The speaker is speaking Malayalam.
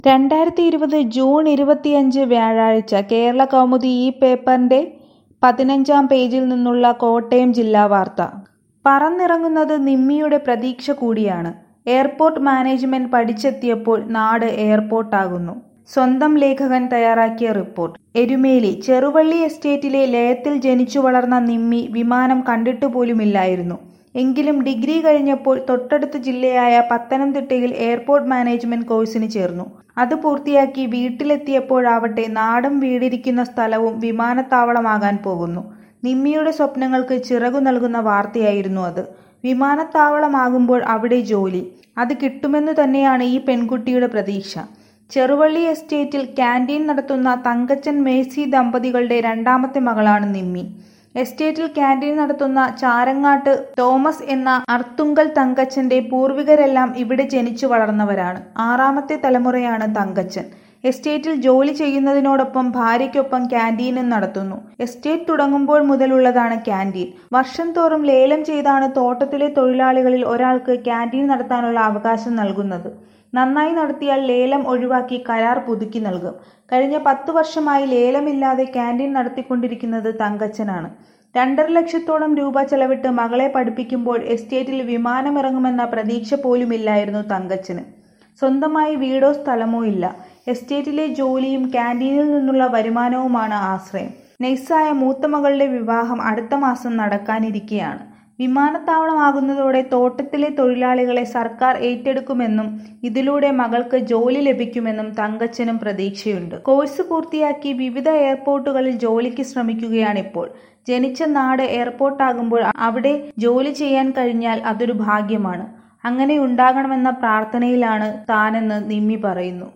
രണ്ടായിരത്തി ഇരുപത് ജൂൺ ഇരുപത്തിയഞ്ച് വ്യാഴാഴ്ച കേരള കൗമുദി ഈ പേപ്പറിന്റെ പതിനഞ്ചാം പേജിൽ നിന്നുള്ള കോട്ടയം ജില്ലാ വാർത്ത പറന്നിറങ്ങുന്നത് നിമ്മിയുടെ പ്രതീക്ഷ കൂടിയാണ് എയർപോർട്ട് മാനേജ്മെന്റ് പഠിച്ചെത്തിയപ്പോൾ നാട് എയർപോർട്ടാകുന്നു സ്വന്തം ലേഖകൻ തയ്യാറാക്കിയ റിപ്പോർട്ട് എരുമേലി ചെറുവള്ളി എസ്റ്റേറ്റിലെ ലയത്തിൽ ജനിച്ചു വളർന്ന നിമ്മി വിമാനം കണ്ടിട്ടുപോലുമില്ലായിരുന്നു എങ്കിലും ഡിഗ്രി കഴിഞ്ഞപ്പോൾ തൊട്ടടുത്ത ജില്ലയായ പത്തനംതിട്ടയിൽ എയർപോർട്ട് മാനേജ്മെന്റ് കോഴ്സിന് ചേർന്നു അത് പൂർത്തിയാക്കി വീട്ടിലെത്തിയപ്പോഴാവട്ടെ നാടും വീടിരിക്കുന്ന സ്ഥലവും വിമാനത്താവളമാകാൻ പോകുന്നു നിമ്മിയുടെ സ്വപ്നങ്ങൾക്ക് ചിറകു നൽകുന്ന വാർത്തയായിരുന്നു അത് വിമാനത്താവളമാകുമ്പോൾ അവിടെ ജോലി അത് കിട്ടുമെന്നു തന്നെയാണ് ഈ പെൺകുട്ടിയുടെ പ്രതീക്ഷ ചെറുവള്ളി എസ്റ്റേറ്റിൽ ക്യാൻറ്റീൻ നടത്തുന്ന തങ്കച്ചൻ മേഴ്സി ദമ്പതികളുടെ രണ്ടാമത്തെ മകളാണ് നിമ്മി എസ്റ്റേറ്റിൽ ക്യാൻറ്റീൻ നടത്തുന്ന ചാരങ്ങാട്ട് തോമസ് എന്ന അർത്തുങ്കൽ തങ്കച്ചന്റെ പൂർവികരെല്ലാം ഇവിടെ ജനിച്ചു വളർന്നവരാണ് ആറാമത്തെ തലമുറയാണ് തങ്കച്ചൻ എസ്റ്റേറ്റിൽ ജോലി ചെയ്യുന്നതിനോടൊപ്പം ഭാര്യയ്ക്കൊപ്പം ക്യാൻറ്റീനും നടത്തുന്നു എസ്റ്റേറ്റ് തുടങ്ങുമ്പോൾ മുതലുള്ളതാണ് ക്യാൻറ്റീൻ വർഷം തോറും ലേലം ചെയ്താണ് തോട്ടത്തിലെ തൊഴിലാളികളിൽ ഒരാൾക്ക് ക്യാൻറ്റീൻ നടത്താനുള്ള അവകാശം നൽകുന്നത് നന്നായി നടത്തിയാൽ ലേലം ഒഴിവാക്കി കരാർ പുതുക്കി നൽകും കഴിഞ്ഞ പത്ത് വർഷമായി ലേലമില്ലാതെ ക്യാൻറ്റീൻ നടത്തിക്കൊണ്ടിരിക്കുന്നത് തങ്കച്ചനാണ് രണ്ടര ലക്ഷത്തോളം രൂപ ചെലവിട്ട് മകളെ പഠിപ്പിക്കുമ്പോൾ എസ്റ്റേറ്റിൽ വിമാനമിറങ്ങുമെന്ന പ്രതീക്ഷ പോലുമില്ലായിരുന്നു തങ്കച്ചന് സ്വന്തമായി വീടോ സ്ഥലമോ ഇല്ല എസ്റ്റേറ്റിലെ ജോലിയും ക്യാൻറ്റീനിൽ നിന്നുള്ള വരുമാനവുമാണ് ആശ്രയം നെയ്സായ മൂത്ത മകളുടെ വിവാഹം അടുത്ത മാസം നടക്കാനിരിക്കെയാണ് വിമാനത്താവളമാകുന്നതോടെ തോട്ടത്തിലെ തൊഴിലാളികളെ സർക്കാർ ഏറ്റെടുക്കുമെന്നും ഇതിലൂടെ മകൾക്ക് ജോലി ലഭിക്കുമെന്നും തങ്കച്ചനും പ്രതീക്ഷയുണ്ട് കോഴ്സ് പൂർത്തിയാക്കി വിവിധ എയർപോർട്ടുകളിൽ ജോലിക്ക് ശ്രമിക്കുകയാണിപ്പോൾ ജനിച്ച നാട് എയർപോർട്ടാകുമ്പോൾ അവിടെ ജോലി ചെയ്യാൻ കഴിഞ്ഞാൽ അതൊരു ഭാഗ്യമാണ് അങ്ങനെ ഉണ്ടാകണമെന്ന പ്രാർത്ഥനയിലാണ് താനെന്ന് നിമ്മി പറയുന്നു